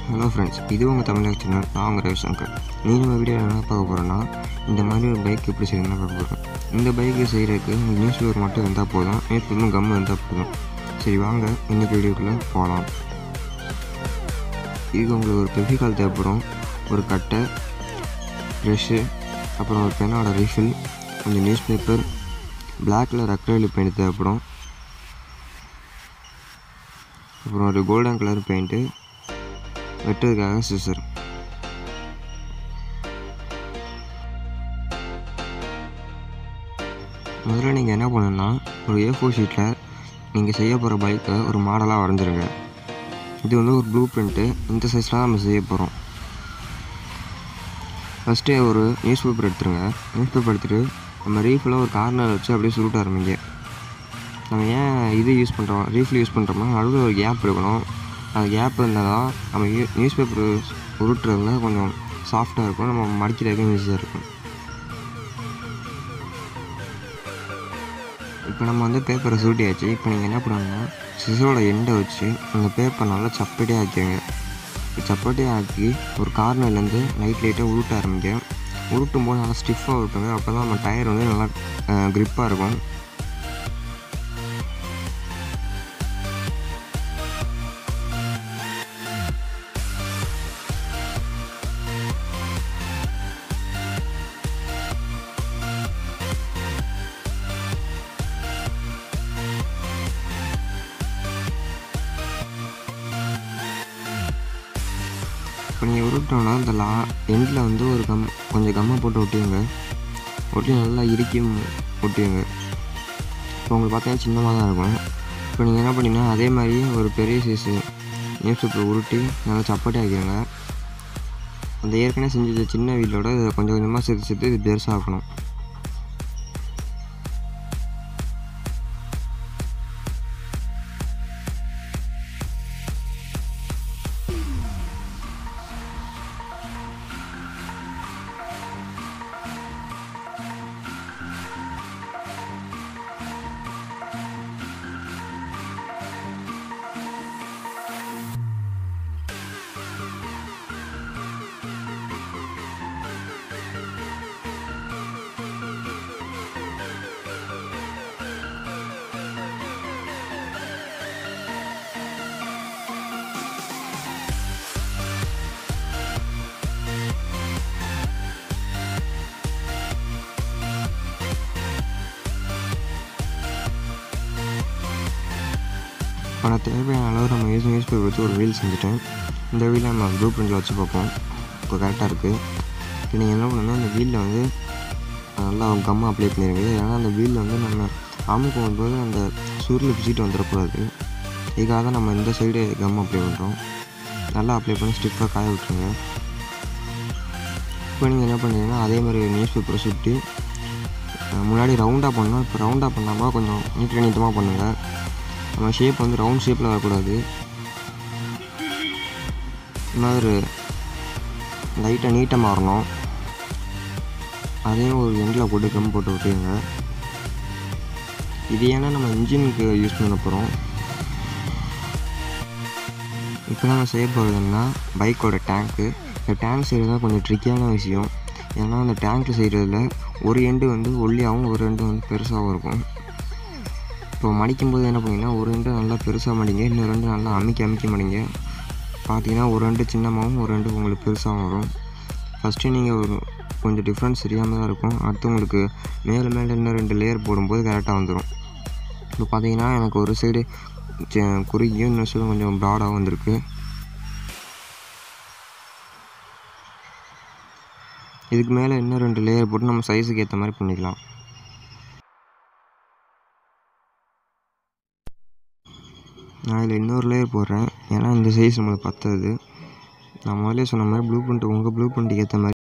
hello friends இது உங்கள் தமிழக சேனல் நான் உங்கள் ரவிசங்கர் நீ நம்ம வீடியோ என்ன பார்க்க போகிறோன்னா இந்த மாதிரி ஒரு பைக் எப்படி செய்யணும்னு பார்க்க போகிறோம் இந்த பைக்கு செய்கிறதுக்கு நியூஸ் பேப்பர் மட்டும் இருந்தால் போதும் நியூஸ் பேப்பரும் கம்மு இருந்தால் போதும் சரி வாங்க இன்றைக்கி வீடியோக்குள்ளே போகலாம் இதுக்கு உங்களுக்கு ஒரு பெஃபிகால் தேவைப்படும் ஒரு கட்டை ப்ரெஷ்ஷு அப்புறம் ஒரு பெண்ணோட ரீஃபில் கொஞ்சம் newspaper black colour acrylic paint தேவைப்படும் அப்புறம் ஒரு கோல்டன் கலர் பெயிண்ட்டு வெட்டுறதுக்காக சிசர் முதல்ல நீங்கள் என்ன பண்ணணும்னா ஒரு ஏ ஃபோர் ஷீட்டில் நீங்கள் செய்ய போகிற பைக்கை ஒரு மாடலாக வரைஞ்சிருங்க இது வந்து ஒரு ப்ளூ பிரிண்ட்டு இந்த சைஸில் நம்ம செய்ய போகிறோம் ஃபஸ்ட்டு ஒரு நியூஸ் பேப்பர் எடுத்துருங்க நியூஸ் பேப்பர் எடுத்துகிட்டு நம்ம ரீஃபில் ஒரு கார்னர் வச்சு அப்படியே சுருட்ட ஆரம்பிங்க நம்ம ஏன் இது யூஸ் பண்ணுறோம் ரீஃபில் யூஸ் பண்ணுறோம்னா நடுவில் ஒரு கேப் இருக்கணும் அந்த கேப் இருந்தால் தான் நம்ம நியூஸ் பேப்பர் உருட்டுறதுல கொஞ்சம் சாஃப்டாக இருக்கும் நம்ம மடிக்கிறதுக்கும் ஈஸியாக இருக்கும் இப்போ நம்ம வந்து பேப்பரை சுருட்டியாச்சு இப்போ நீங்கள் என்ன பண்ணணும்னா சிசரோட எண்டை வச்சு அந்த பேப்பர் நல்லா சப்பட்டியாக ஆக்கிடுங்க சப்பட்டியாக ஆக்கி ஒரு கார்னர்லேருந்து லைட் லைட்டாக உருட்ட ஆரம்பிங்க உருட்டும் போது நல்லா ஸ்டிஃபாக உருட்டுங்க அப்போ தான் நம்ம டயர் வந்து நல்லா க்ரிப்பாக இருக்கும் இப்போ நீங்கள் உருட்டோன்னா இந்த லா எண்டில் வந்து ஒரு கம் கொஞ்சம் கம்மை போட்டு ஒட்டிடுங்க ஒட்டி நல்லா இறுக்கி ஒட்டிடுங்க இப்போ உங்களுக்கு பார்த்தீங்கன்னா சின்னமாக தான் இருக்கும் இப்போ நீங்கள் என்ன பண்ணீங்கன்னா அதே மாதிரி ஒரு பெரிய சைஸு நியூஸ் பேப்பர் உருட்டி நல்லா சப்பாட்டி ஆக்கிடுங்க அந்த ஏற்கனவே செஞ்ச சின்ன வீலோட இதை கொஞ்சம் கொஞ்சமாக சேர்த்து சேர்த்து இது பெருசாகணும் இப்போ நான் தேவையான அளவு நம்ம யூஸ் நியூஸ் பேப்பர் வச்சு ஒரு வீல் செஞ்சுட்டேன் இந்த வீலை நம்ம ப்ளூ பிரிண்டில் வச்சு பார்ப்போம் இப்போ கரெக்டாக இருக்குது இப்போ நீங்கள் என்ன பண்ணணும்னா அந்த வீலில் வந்து நல்லா கம்மை அப்ளை பண்ணிடுங்க ஏன்னா அந்த வீலில் வந்து நம்ம அமுக்கும் போது அந்த சுருள் பிடிச்சிட்டு வந்துடக்கூடாது இதுக்காக தான் நம்ம இந்த சைடு கம் அப்ளை பண்ணுறோம் நல்லா அப்ளை பண்ணி ஸ்டிஃபாக காய விட்டுருங்க இப்போ நீங்கள் என்ன பண்ணுறீங்கன்னா அதே மாதிரி நியூஸ் பேப்பரை சுற்றி முன்னாடி ரவுண்டாக பண்ணோம் இப்போ ரவுண்டாக பண்ணாமல் கொஞ்சம் நீட்டாக நீட்டமாக பண்ணுங்கள் நம்ம ஷேப் வந்து ரவுண்ட் ஷேப்பில் வரக்கூடாது இந்த மாதிரி லைட்டாக நீட்டாக மாறணும் அதையும் ஒரு எண்டில் போட்டு கம் போட்டு விட்டுருங்க இது ஏன்னா நம்ம இன்ஜினுக்கு யூஸ் பண்ண போகிறோம் இப்போ நம்ம செய்ய போகிறதுன்னா பைக்கோட டேங்க்கு இந்த டேங்க் செய்கிறது தான் கொஞ்சம் ட்ரிக்கியான விஷயம் ஏன்னா அந்த டேங்க்கில் செய்கிறதுல ஒரு எண்டு வந்து ஒல்லியாகவும் ஒரு எண்டு வந்து பெருசாகவும் இருக்கும் இப்போ மடிக்கும் போது என்ன பண்ணிங்கன்னா ஒரு ரெண்டு நல்லா பெருசாக மடிங்க இன்னும் ரெண்டு நல்லா அமுக்கி அமுக்கி மடிங்க பார்த்தீங்கன்னா ஒரு ரெண்டு சின்னமாகவும் ஒரு ரெண்டு உங்களுக்கு பெருசாகவும் வரும் ஃபஸ்ட்டு நீங்கள் ஒரு கொஞ்சம் டிஃப்ரென்ஸ் தெரியாமல் தான் இருக்கும் அடுத்து உங்களுக்கு மேலே மேலே இன்னும் ரெண்டு லேயர் போடும்போது கரெக்டாக வந்துடும் இப்போ பார்த்தீங்கன்னா எனக்கு ஒரு சைடு குறுகியும் இன்னொரு சைடு கொஞ்சம் ப்ராடாகவும் வந்திருக்கு இதுக்கு மேலே இன்னும் ரெண்டு லேயர் போட்டு நம்ம சைஸுக்கு ஏற்ற மாதிரி பண்ணிக்கலாம் நான் இதில் இன்னொரு லேயர் போடுறேன் ஏன்னா இந்த சைஸ் நம்மளுக்கு பத்தாது நான் முதலே சொன்ன மாதிரி ப்ளூ பிரிண்ட் உங்கள் ப்ளூ பிரிண்ட்டுக்கு ஏற்ற மாதிரி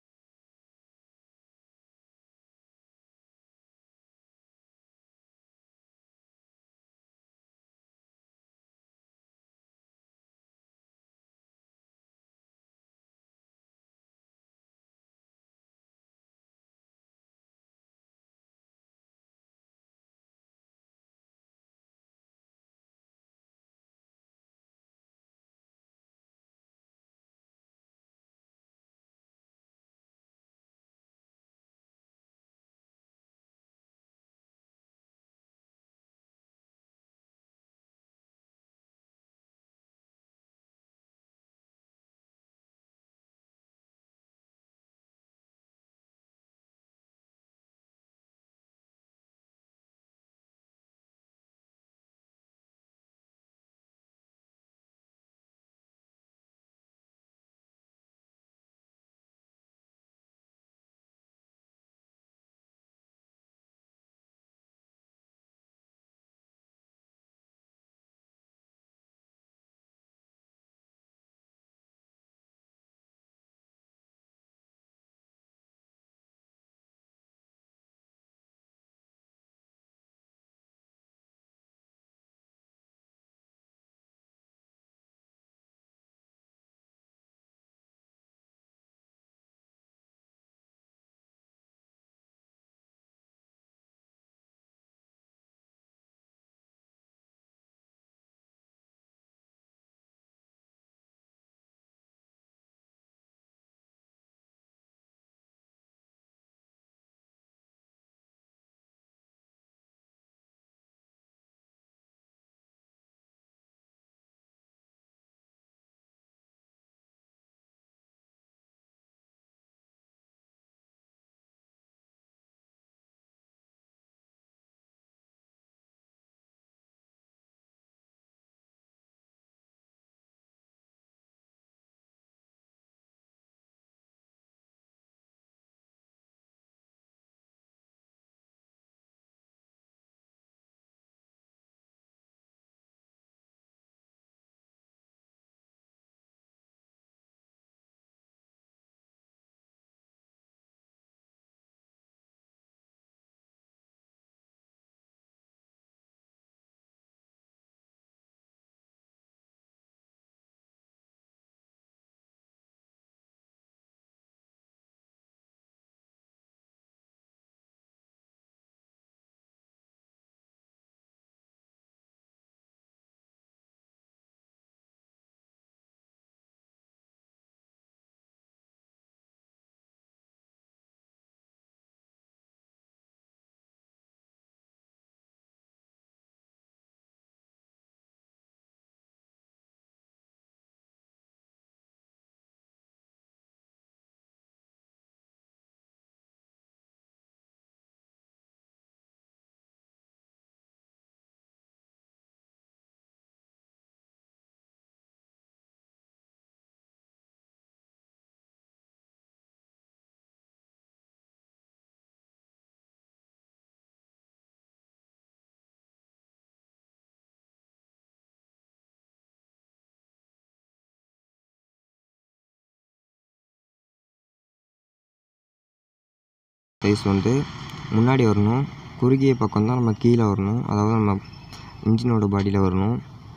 சைஸ் வந்து முன்னாடி வரணும் குறுகிய பக்கம் தான் நம்ம கீழே வரணும் அதாவது நம்ம இன்ஜினோட பாடியில் வரணும்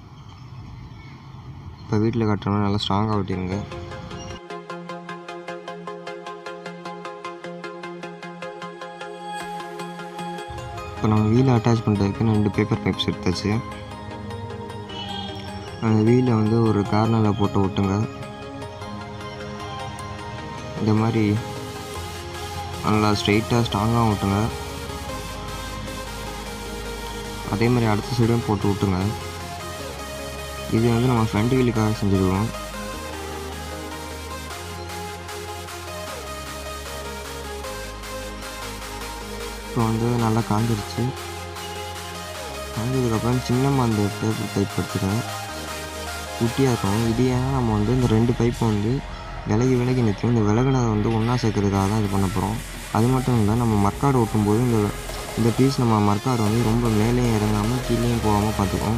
இப்போ வீட்டில் கட்டுற மாதிரி நல்லா ஸ்ட்ராங்காக ஒட்டிடுங்க இப்போ நம்ம வீலை அட்டாச் பண்ணுறதுக்கு ரெண்டு பேப்பர் பைப்ஸ் எடுத்தாச்சு அந்த வீலை வந்து ஒரு கார்னரில் போட்டு ஒட்டுங்க இந்த மாதிரி நல்லா ஸ்ட்ரெயிட்டாக ஸ்ட்ராங்காக ஓட்டுங்க அதே மாதிரி அடுத்த சைடும் போட்டு விட்டுங்க இது வந்து நம்ம ஃப்ரண்ட் வீலுக்காக செஞ்சுருக்கோம் இப்போ வந்து நல்லா காஞ்சிருச்சு காஞ்சதுக்கப்புறம் சின்னமாக அந்த பேப்பர் பைப் எடுத்துக்கேன் குட்டியாக இருக்கும் இது ஏன்னா நம்ம வந்து இந்த ரெண்டு பைப்பை வந்து விலகி விலகி நிற்கும் இந்த விலகினதை வந்து ஒன்றா சேர்க்கறதுக்காக தான் இது பண்ண போகிறோம் அது மட்டும் இல்லை நம்ம மர்க்காடு ஓட்டும்போது இந்த இந்த பீஸ் நம்ம மர்க்காடு வந்து ரொம்ப மேலேயும் இறங்காமல் கீழேயும் போகாமல் பார்த்துக்கும்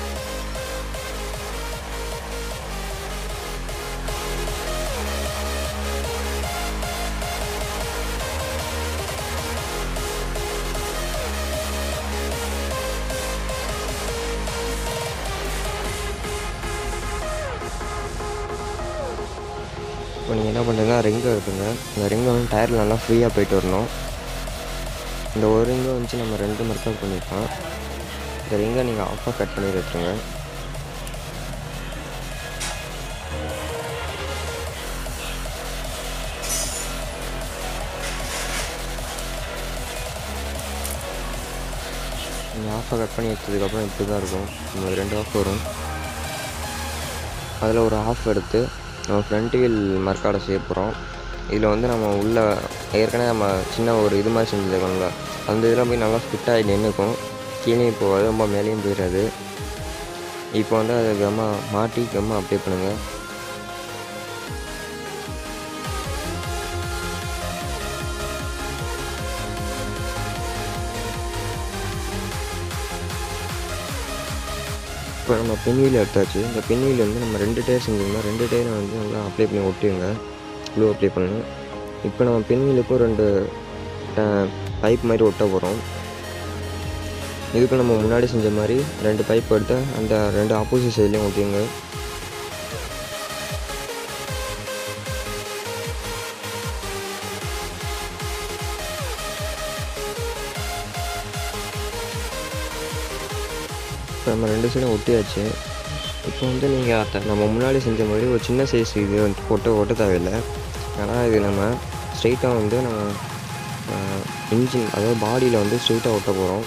இப்போ நீங்கள் என்ன பண்ணுறீங்க ரிங்கை எடுத்துங்க இந்த ரிங்கை வந்து டயரில் நல்லா ஃப்ரீயாக போயிட்டு வரணும் இந்த ஒரு ரிங்கை வச்சு நம்ம ரெண்டு மர்க்காட் பண்ணியிருக்கோம் இந்த ரிங்கை நீங்கள் ஆஃபாக கட் பண்ணி எடுத்துருங்க நீங்கள் ஆஃபாக கட் பண்ணி எடுத்ததுக்கப்புறம் இப்படி தான் இருக்கும் நம்ம ரெண்டு ஆஃப் வரும் அதில் ஒரு ஆஃப் எடுத்து நம்ம ஃப்ரண்ட் வீல் மர்க்காடை செய்ய போகிறோம் இதில் வந்து நம்ம உள்ள ஏற்கனவே நம்ம சின்ன ஒரு இது மாதிரி செஞ்சுருக்கோம்ல அந்த இதில் போய் நல்லா ஃபிட் ஆகி நின்றுக்கும் கீழேயும் போகாது ரொம்ப மேலேயும் போயிடாது இப்போ வந்து அதை கம்மா மாட்டி கம்மா அப்ளை பண்ணுங்கள் இப்போ நம்ம பின்வீல் எடுத்தாச்சு இந்த பின்வீல் வந்து நம்ம ரெண்டு டயர் செஞ்சோம்னா ரெண்டு டயரை வந்து நல்லா அப்ளை பண்ணி ஒட்டிடுங்க க்ளூ அப்ளை பண்ணணும் இப்போ நம்ம பின்வீலுக்கும் ரெண்டு பைப் மாதிரி ஒட்ட போகிறோம் இதுக்கு நம்ம முன்னாடி செஞ்ச மாதிரி ரெண்டு பைப் எடுத்து அந்த ரெண்டு ஆப்போசிட் சைட்லேயும் ஒட்டிங்க இப்போ நம்ம ரெண்டு சைடும் ஒட்டியாச்சு இப்போ வந்து நீங்கள் அதை நம்ம முன்னாடி செஞ்ச மாதிரி ஒரு சின்ன சைஸ் இது வந்து போட்டு ஒட்ட தேவையில்லை ஏன்னா இது நம்ம ஸ்ட்ரெயிட்டாக வந்து நம்ம இன்ஜின் அதாவது பாடியில் வந்து ஸ்ட்ரெயிட்டாக ஒட்ட போகிறோம்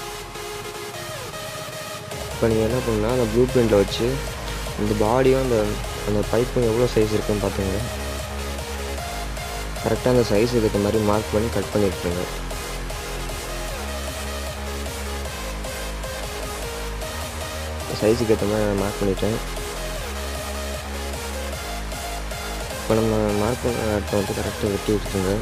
இப்போ நீங்கள் என்ன பண்ணணும்னா அந்த ப்ளூ பிரிண்டில் வச்சு இந்த பாடியும் அந்த அந்த பைப்பும் எவ்வளோ சைஸ் இருக்குன்னு பார்த்துங்க கரெக்டாக அந்த சைஸ் இதுக்கு மாதிரி மார்க் பண்ணி கட் பண்ணி விட்டுருங்க சைஸுக்கு ஏற்ற மாதிரி நான் மார்க் பண்ணிட்டேன் இப்போ நம்ம மார்க் பண்ண இடத்த வந்து கரெக்டாக வெட்டி விட்டுருங்க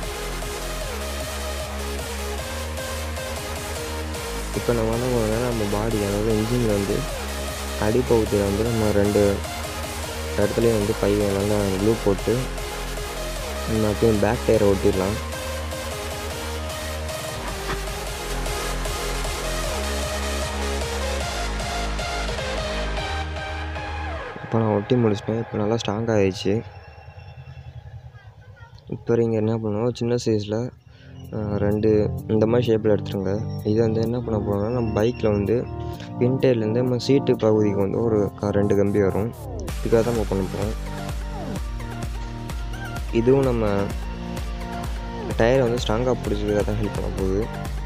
இப்போ நம்ம என்ன பண்ணோம்னா நம்ம பாடி அதாவது இன்ஜினில் வந்து அடிப்பகுதியில் வந்து நம்ம ரெண்டு இடத்துலையும் வந்து பை நல்லா க்ளூ போட்டு நம்ம அப்படியே பேக் டயரை ஒட்டிடலாம் இப்போ நான் ஒட்டி முடிச்சிட்டேன் இப்போ நல்லா ஸ்ட்ராங் ஆகிடுச்சு இப்போ நீங்கள் என்ன பண்ணுவோம் சின்ன சைஸில் ரெண்டு இந்த மாதிரி ஷேப்பில் எடுத்துருங்க இது வந்து என்ன பண்ண போகிறோம்னா நம்ம பைக்கில் வந்து பின்டேர்லேருந்து நம்ம சீட்டு பகுதிக்கு வந்து ஒரு க- ரெண்டு கம்பி வரும் இதுக்காக தான் நம்ம பண்ண போகிறோம் இதுவும் நம்ம டயரை வந்து ஸ்ட்ராங்காக பிடிச்சிக்கிறதா தான் ஹெல்ப் பண்ண போகுது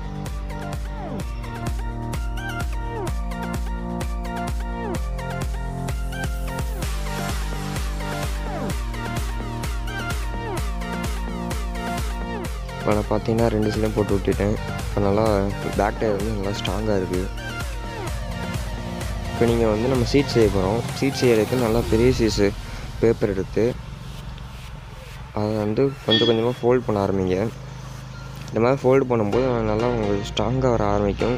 இப்போ நான் பார்த்தீங்கன்னா ரெண்டு சைடும் போட்டு விட்டுட்டேன் இப்போ நல்லா பேக் டயர் வந்து நல்லா ஸ்ட்ராங்காக இருக்குது இப்போ நீங்கள் வந்து நம்ம சீட் செய்ய போகிறோம் சீட் செய்யறதுக்கு நல்லா பெரிய சைஸு பேப்பர் எடுத்து அதை வந்து கொஞ்சம் கொஞ்சமாக ஃபோல்ட் பண்ண ஆரம்பிங்க இந்த மாதிரி ஃபோல்டு பண்ணும்போது நல்லா உங்களுக்கு ஸ்ட்ராங்காக வர ஆரம்பிக்கும்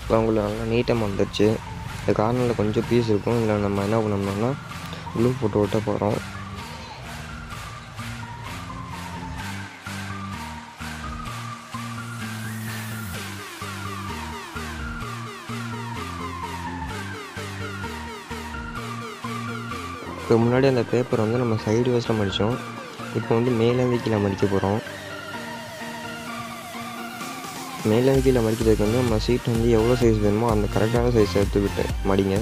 இப்போ உங்களுக்கு நல்லா நீட்டமாக வந்துடுச்சு இந்த கார்னரில் கொஞ்சம் பீஸ் இருக்கும் இல்லை நம்ம என்ன பண்ணோம்னா க்ளூ போட்டு ஒட்ட போகிறோம் இப்போ முன்னாடி அந்த பேப்பர் வந்து நம்ம சைடு வேஸ்ட்டில் மடித்தோம் இப்போ வந்து மேலேருந்து கீழே மடிக்க போகிறோம் மேலேருந்து கீழே மடிக்கிறதுக்கு வந்து நம்ம சீட் வந்து எவ்வளோ சைஸ் வேணுமோ அந்த கரெக்டான சைஸ் எடுத்துக்கிட்டு மடிங்க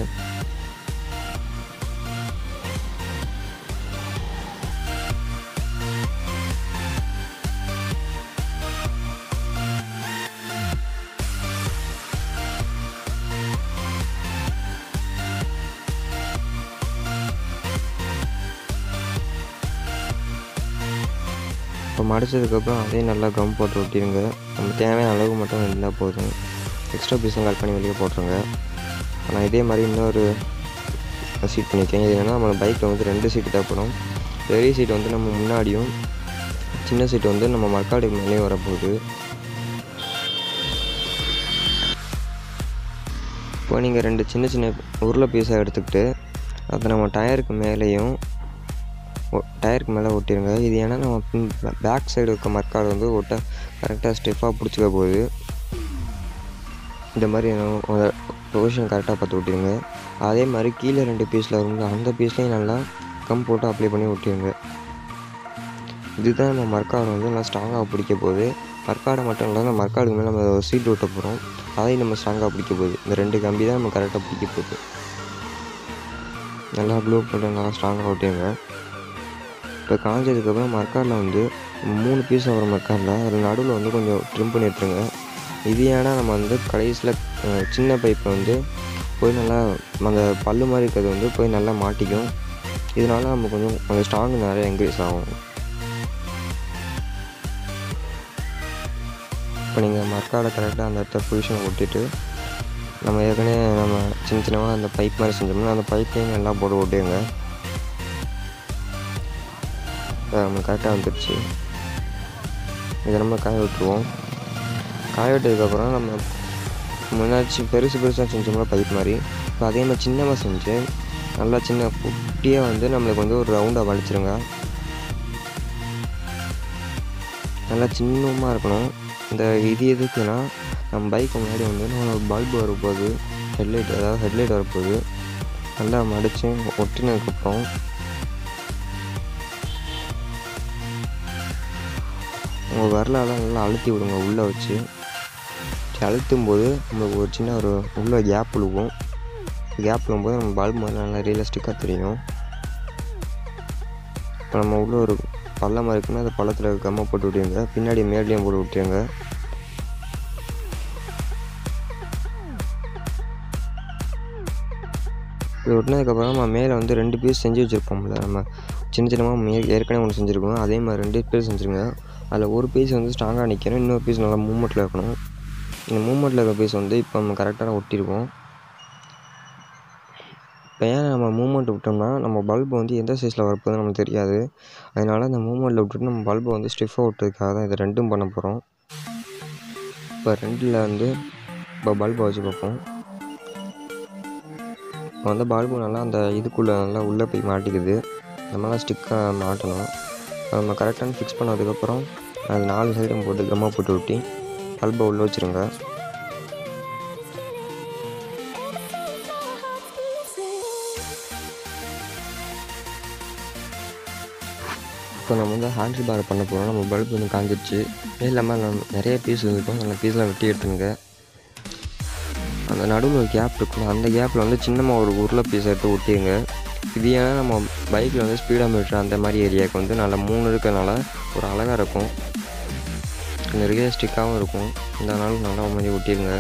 இப்போ மடித்ததுக்கப்புறம் அதே நல்லா கம் போட்டு ஒட்டிடுங்க நம்ம தேவையான அளவு மட்டும் இருந்தால் போதும் எக்ஸ்ட்ரா பீஸும் கட் பண்ணி வெளியே போட்டுருங்க நான் இதே மாதிரி இன்னொரு சீட் பண்ணியிருக்கேன் இது என்னென்னா நம்ம பைக்கில் வந்து ரெண்டு சீட்டு தேவைப்படும் பெரிய சீட் வந்து நம்ம முன்னாடியும் சின்ன சீட் வந்து நம்ம மக்காடுக்கு மேலேயும் வரப்போகுது இப்போ நீங்கள் ரெண்டு சின்ன சின்ன உருளை பீஸாக எடுத்துக்கிட்டு அதை நம்ம டயருக்கு மேலேயும் டயருக்கு மேலே ஒட்டிடுங்க இது ஏன்னா நம்ம பின் பேக் சைடு இருக்க மர்க்காடு வந்து ஒட்ட கரெக்டாக ஸ்டெஃபாக பிடிச்சிக்க போகுது இந்த மாதிரி பொசிஷன் கரெக்டாக பார்த்து ஒட்டிடுங்க அதே மாதிரி கீழே ரெண்டு பீஸில் இருந்து அந்த பீஸ்லேயும் நல்லா கம் போட்டு அப்ளை பண்ணி ஒட்டிடுங்க இதுதான் நம்ம மர்க்காடை வந்து நல்லா ஸ்ட்ராங்காக பிடிக்க போகுது மர்க்காடை மட்டும் இல்லாமல் மர்க்காடுக்கு மேலே நம்ம ஒரு சீட் ஒட்ட போகிறோம் அதையும் நம்ம ஸ்ட்ராங்காக பிடிக்க போகுது இந்த ரெண்டு கம்பி தான் நம்ம கரெக்டாக பிடிக்க போகுது நல்லா ப்ளூ போட்டு நல்லா ஸ்ட்ராங்காக ஒட்டிடுங்க இப்போ காஞ்சதுக்கப்புறம் மர்க்காடில் வந்து மூணு பீஸ் வர மர்க்காடில் அதில் நடுவில் வந்து கொஞ்சம் ட்ரிம் பண்ணி எடுத்துருங்க இது ஏன்னா நம்ம வந்து கடைசியில் சின்ன பைப்பை வந்து போய் நல்லா அந்த பல்லு மாதிரி இருக்கிறது வந்து போய் நல்லா மாட்டிக்கும் இதனால நம்ம கொஞ்சம் கொஞ்சம் ஸ்ட்ராங் நிறைய இன்க்ரீஸ் ஆகும் இப்போ நீங்கள் மர்க்காடை கரெக்டாக அந்த இடத்த பொசிஷனை ஒட்டிட்டு நம்ம ஏற்கனவே நம்ம சின்ன சின்னமாக அந்த பைப் மாதிரி செஞ்சோம்னா அந்த பைப்லேயும் நல்லா போட்டு ஒட்டிடுங்க நம்மளுக்கு கரெக்டாக வந்துடுச்சு இதை நம்ம காய விட்டுருவோம் காய விட்டதுக்கப்புறம் நம்ம முன்னாடி பெருசு பெருசாக செஞ்சோம்னா பைப் மாதிரி இப்போ அதே மாதிரி சின்னமாக செஞ்சு நல்லா சின்ன குட்டியாக வந்து நம்மளுக்கு வந்து ஒரு ரவுண்டாக வலிச்சிருங்க நல்லா சின்னமாக இருக்கணும் இந்த இது எதுக்குன்னா நம்ம பைக்கு முன்னாடி வந்து நம்ம பல்பு வரப்போகுது ஹெட்லைட் அதாவது ஹெட்லைட் வரப்போகுது நல்லா மடித்து ஒட்டினதுக்கப்புறம் உங்கள் விரலால் நல்லா அழுத்தி விடுங்க உள்ளே வச்சு அழுத்தும் போது நம்மளுக்கு ஒரு சின்ன ஒரு உள்ள கேப் விழுவும் கேப் விழும்போது நம்ம பல்ப் மாதிரி நல்லா ரியலிஸ்டிக்காக தெரியும் இப்போ நம்ம உள்ள ஒரு பள்ளமாக இருக்குன்னா அந்த பள்ளத்தில் கம்மை போட்டு விட்டுருங்க பின்னாடி மேட்லேயும் போட்டு விட்டுருங்க இது ஒட்டினதுக்கப்புறம் நம்ம மேலே வந்து ரெண்டு பீஸ் செஞ்சு வச்சுருப்போம்ல நம்ம சின்ன சின்னமாக மே ஏற்கனவே ஒன்று செஞ்சுருக்கோம் அதே மாதிரி ரெண்டு பீஸ் செஞ்சுருங்க அதில் ஒரு பீஸ் வந்து ஸ்ட்ராங்காக நிற்கணும் இன்னொரு பீஸ் நல்லா மூமெண்ட்டில் இருக்கணும் இந்த மூமெண்ட்டில் இருக்க பீஸ் வந்து இப்போ நம்ம கரெக்டாக ஒட்டியிருக்கோம் இப்போ ஏன் நம்ம மூமெண்ட் விட்டோம்னா நம்ம பல்பு வந்து எந்த சைஸில் வரப்போகுதுன்னு நமக்கு தெரியாது அதனால் அந்த மூமெண்ட்டில் விட்டுட்டு நம்ம பல்பை வந்து ஸ்டிஃபாக விட்டதுக்காக தான் இதை ரெண்டும் பண்ண போகிறோம் இப்போ ரெண்டில் வந்து இப்போ பல்பை வச்சு பார்ப்போம் இப்போ வந்து பல்பு நல்லா அந்த இதுக்குள்ளே நல்லா உள்ளே போய் மாட்டிக்குது நம்மளாம் ஸ்டிக்காக மாட்டணும் இப்போ நம்ம கரெக்டான ஃபிக்ஸ் பண்ணதுக்கப்புறம் அது நாலு சைடும் போட்டு கம்மா போட்டு ஒட்டி பல்பை உள்ளே வச்சுருங்க இப்போ நம்ம வந்து ஹேண்டில் பார் பண்ண போகிறோம் நம்ம பல்ப் வந்து காஞ்சிடுச்சு இது இல்லாமல் நம்ம நிறைய பீஸ் இருக்கும் அந்த பீஸ்லாம் வெட்டி எடுத்துங்க அந்த நடுவில் ஒரு கேப் இருக்குல்ல அந்த கேப்பில் வந்து சின்னமாக ஒரு உருளை பீஸ் எடுத்து ஒட்டிடுங்க இது ஏன்னா நம்ம பைக்கில் வந்து ஸ்பீடாக மீட்ரு அந்த மாதிரி ஏரியாவுக்கு வந்து நல்லா மூணு இருக்கிறதுனால ஒரு அழகாக இருக்கும் கொஞ்சம் ரியலிஸ்டிக்காகவும் இருக்கும் இதனால நல்லா மாதிரி ஒட்டிடுங்க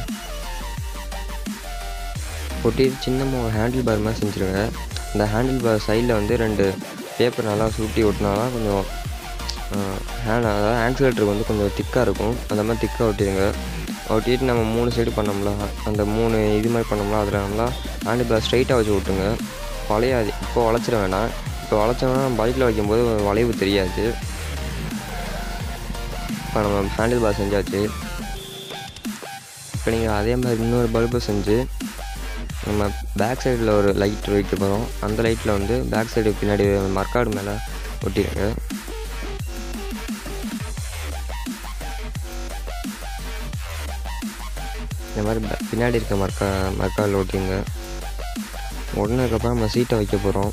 ஒட்டி சின்னமாக ஒரு ஹேண்டில் பார் மாதிரி செஞ்சுருங்க அந்த ஹேண்டில் பார் சைடில் வந்து ரெண்டு பேப்பர் நல்லா சுருட்டி ஒட்டினாதான் கொஞ்சம் ஹேண்ட் அதாவது ஆக்சிலேட்டருக்கு வந்து கொஞ்சம் திக்காக இருக்கும் அந்த மாதிரி திக்காக ஒட்டிடுங்க ஒட்டிட்டு நம்ம மூணு சைடு பண்ணோம்ல அந்த மூணு இது மாதிரி பண்ணோம்ல அதில் நல்லா ஹேண்டில் பார் ஸ்ட்ரைட்டாக வச்சு விட்டுங்க வளையாது இப்போ வளைச்சிட வேணாம் இப்போ வளைச்சோம்னா பைக்கில் வைக்கும்போது வளைவு தெரியாது இப்போ நம்ம ஹேண்டில் பார் செஞ்சாச்சு இப்போ நீங்கள் அதே மாதிரி இன்னொரு பல்பு செஞ்சு நம்ம பேக் சைடில் ஒரு லைட் வைக்க போகிறோம் அந்த லைட்டில் வந்து பேக் சைடு பின்னாடி மர்க்காடு மேலே ஒட்டிடுங்க இந்த மாதிரி ப- பின்னாடி இருக்க மர்க்கா மர்க்கால் ஓட்டிங்க உடனேக்கப்புறம் நம்ம சீட்டை வைக்க போகிறோம்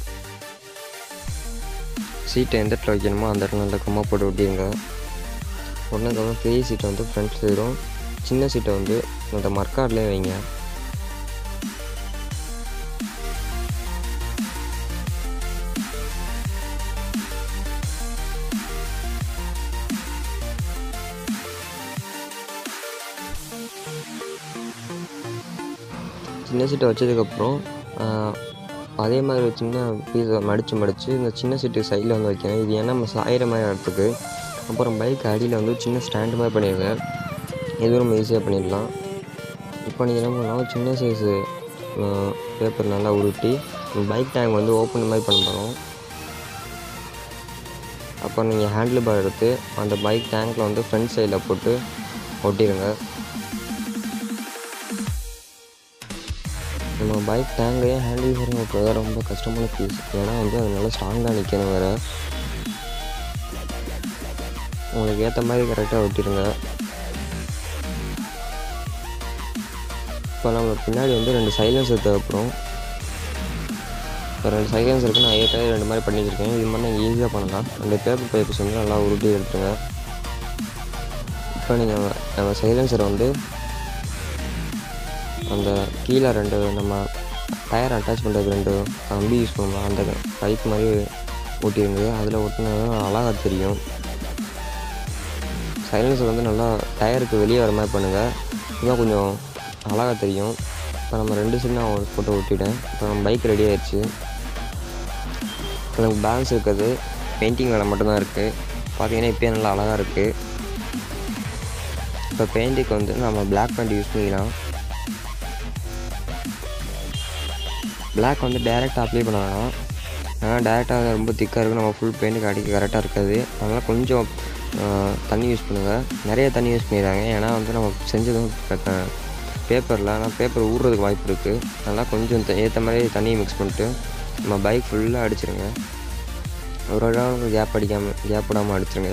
சீட்டை எந்த இடத்துல வைக்கணுமோ அந்த இடத்துல நல்லா கம்மா போட்டு ஒட்டிடுங்க உடனேக்கப்புறம் பெரிய சீட்டை வந்து ஃப்ரண்ட் சைடும் சின்ன சீட்டை வந்து அந்த மர்க்காட்லேயே வைங்க சின்ன சீட்டை வச்சதுக்கப்புறம் ஆஹ், அதே மாதிரி ஒரு சின்ன பீஸை மடித்து மடித்து இந்த சின்ன சீட்டு சைடில் வந்து வைக்கணும் இது ஏன்னா நம்ம சாயிற மாதிரி இடத்துக்கு அப்புறம் பைக் அடியில் வந்து சின்ன ஸ்டாண்டு மாதிரி பண்ணிடுங்க இதுவும் நம்ம ஈஸியாக பண்ணிடலாம் இப்போ நீங்கள் என்ன பண்ணலாம் சின்ன சைஸு பேப்பர் நல்லா உருட்டி பைக் டேங்க் வந்து ஓப்பன் மாதிரி பண்ண போகிறோம் அப்போ நீங்கள் ஹேண்டில் பார் எடுத்து அந்த பைக் டேங்க்கில் வந்து ஃப்ரண்ட் சைடில் போட்டு ஒட்டிடுங்க நம்ம பைக் டேங்கையே ஹேண்டில் பார் ஓட்டுறது ரொம்ப கஷ்டமான பீஸ் ஏன்னா வந்து அது நல்லா ஸ்ட்ராங்காக நிற்கணும் வேறு உங்களுக்கு ஏற்ற மாதிரி கரெக்டாக ஒட்டிடுங்க இப்போ நம்ம பின்னாடி வந்து ரெண்டு சைலன்சர் தேவைப்படும் இப்போ ரெண்டு சைலன்ஸ் இருக்குது நான் ஏற்கனவே ரெண்டு மாதிரி பண்ணி வச்சுருக்கேன் இது மாதிரி நீங்கள் ஈஸியாக பண்ணலாம் அந்த பேப்பர் பைப்ஸ் வந்து நல்லா உருட்டி எடுத்துருங்க இப்போ நீங்கள் நம்ம சைலன்சரை வந்து அந்த கீழே ரெண்டு நம்ம டயர் அட்டாச் பண்ணுறதுக்கு ரெண்டு கம்பி யூஸ் பண்ணுவோம் அந்த பைப் மாதிரி ஓட்டிருங்க அதில் ஒட்டினா அழகாக தெரியும் சைலன்சர் வந்து நல்லா டயருக்கு வெளியே வர மாதிரி பண்ணுங்கள் இதுதான் கொஞ்சம் அழகாக தெரியும் இப்போ நம்ம ரெண்டு சைடு நான் ஒரு ஃபோட்டோ ஒட்டிட்டேன் இப்போ நம்ம பைக் ரெடி ஆயிடுச்சு இப்போ நமக்கு பேலன்ஸ் இருக்கிறது பெயிண்டிங் வேலை மட்டும்தான் இருக்குது பார்த்தீங்கன்னா இப்போயே நல்லா அழகாக இருக்குது இப்போ பெயிண்டிங்க்கு வந்து நம்ம பிளாக் பெயிண்ட் யூஸ் பண்ணிக்கலாம் பிளாக் வந்து டேரெக்டாக அப்ளை பண்ண வேணாம் ஏன்னா டேரெக்டாக ரொம்ப திக்காக இருக்கும் நம்ம ஃபுல் பெயிண்ட்டுக்கு அடிக்க கரெக்டாக இருக்காது அதனால் கொஞ்சம் ஆஹ், தண்ணி யூஸ் பண்ணுங்கள் நிறைய தண்ணி யூஸ் பண்ணிடுறாங்க ஏன்னா வந்து நம்ம செஞ்சதும் பேப்பரில் ஆனால் பேப்பர் ஊறுறதுக்கு வாய்ப்பு இருக்குது அதனால் கொஞ்சம் ஏற்ற மாதிரி தண்ணியை மிக்ஸ் பண்ணிட்டு நம்ம பைக் ஃபுல்லாக அடிச்சிருங்க ஒரு இடம் கேப் அடிக்காமல் கேப் விடாமல் அடிச்சிருங்க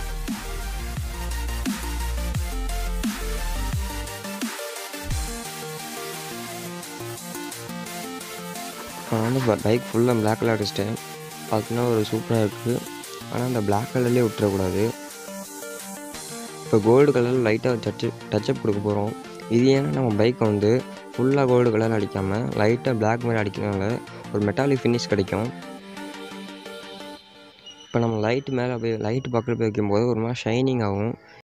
நான் வந்து பைக் ஃபுல்லாக பிளாக் கலர் அடிச்சிட்டேன் பார்த்தீங்கன்னா ஒரு சூப்பராக இருக்குது ஆனால் அந்த பிளாக் கலர்லேயே விட்டுறக்கூடாது இப்போ கோல்டு கலரில் லைட்டாக டச்சு டச்சப் கொடுக்க போகிறோம் இது ஏன்னா நம்ம பைக்கை வந்து ஃபுல்லாக கோல்டு கலர் அடிக்காமல் லைட்டாக பிளாக் மாதிரி அடிக்கிறனால ஒரு மெட்டாலிக் ஃபினிஷ் கிடைக்கும் இப்போ நம்ம லைட் மேலே போய் லைட் பக்கத்தில் போய் வைக்கும்போது ஒரு மாதிரி ஷைனிங் ஆகும்